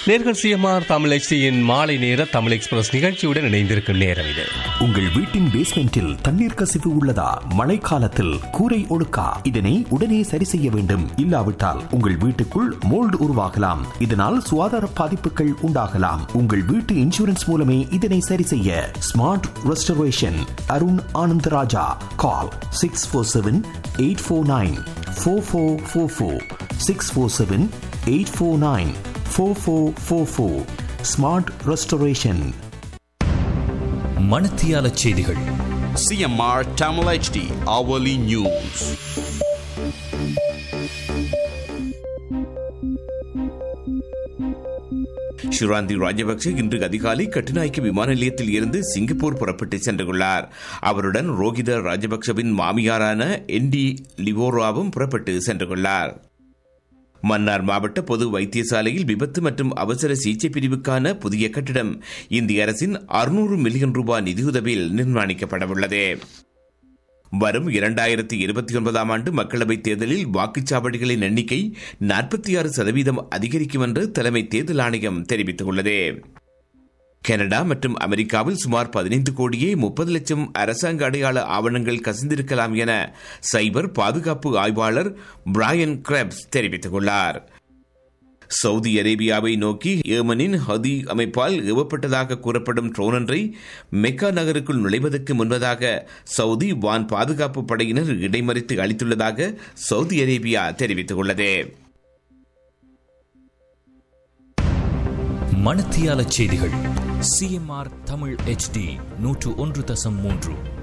நேர்கள் சிஎம்ஆர் தமிழ் HDயின் மாலை நேர தமிழ் எக்ஸ்பிரஸ் நிகழ்ச்சியுடன் இணைந்திருக்கும் நேரம் இது உங்கள் வீட்டின் பேஸ்மெண்டில் தண்ணீர் கசிவு உள்ளதா மழைக்காலத்தில் கூரை ஒழுக்கா இதனை உடனே சரி செய்ய வேண்டும் இல்லாவிட்டால் உங்கள் வீட்டுக்குள் மோல்டு உருவாகலாம் இதனால் சுகாதார பாதிப்புகள் உண்டாகலாம் உங்கள் வீட்டு இன்சூரன்ஸ் மூலமே இதனை சரி செய்ய smart restoration Arun Anandaraja call six four seven eight four nine four four four four six four seven eight four nine four four four four smart restoration மணத்தியால செய்திகள் CMR Tamil HD hourly news. Shiranthi Rajapaksa இன்று அதிகாலை கட்டுநாய்க்கு விமான நிலையத்தில் இருந்து சிங்கப்பூர் புறப்பட்டு சென்றுள்ளார் அவருடன் ரோஹித ராஜபக்சவின் மாமியாரான என்டி லிவோராவும் புறப்பட்டு சென்றுள்ளார் மன்னார் மாவட்ட பொது வைத்தியசாலையில் விபத்து மற்றும் அவசர சிகிச்சை பிரிவுக்கான புதிய கட்டிடம் இந்திய அரசின் அறுநூறு மில்லியன் ரூபாய் நிதியுதவியில் நிர்மாணிக்கப்படவுள்ளது வரும் இரண்டாயிரத்தி இருபத்தி ஒன்பதாம் ஆண்டு மக்களவைத் தேர்தலில் வாக்குச்சாவடிகளின் எண்ணிக்கை நாற்பத்தி ஆறு சதவீதம் அதிகரிக்கும் என்று தலைமை தேர்தல் ஆணையம் தெரிவித்துள்ளது கனடா மற்றும் அமெரிக்காவில் சுமார் பதினைந்து கோடியே முப்பது லட்சம் அரசாங்க அடையாள ஆவணங்கள் கசிந்திருக்கலாம் என சைபர் பாதுகாப்பு ஆய்வாளர் பிராயன் கிரப்ஸ் தெரிவித்துள்ளார் சவுதி அரேபியாவை நோக்கி ஏமனின் ஹதி அமைப்பால் ஏவப்பட்டதாக கூறப்படும் ட்ரோன் ஒன்றை மெக்கா நகருக்குள் நுழைவதற்கு முன்பதாக சவுதி வான் பாதுகாப்பு படையினர் இடைமறித்து அளித்துள்ளதாக சவுதி அரேபியா தெரிவித்துள்ளது மணத்தியால செய்திகள் சிஎம்ஆர் தமிழ் HD நூற்று ஒன்று தசம் மூன்று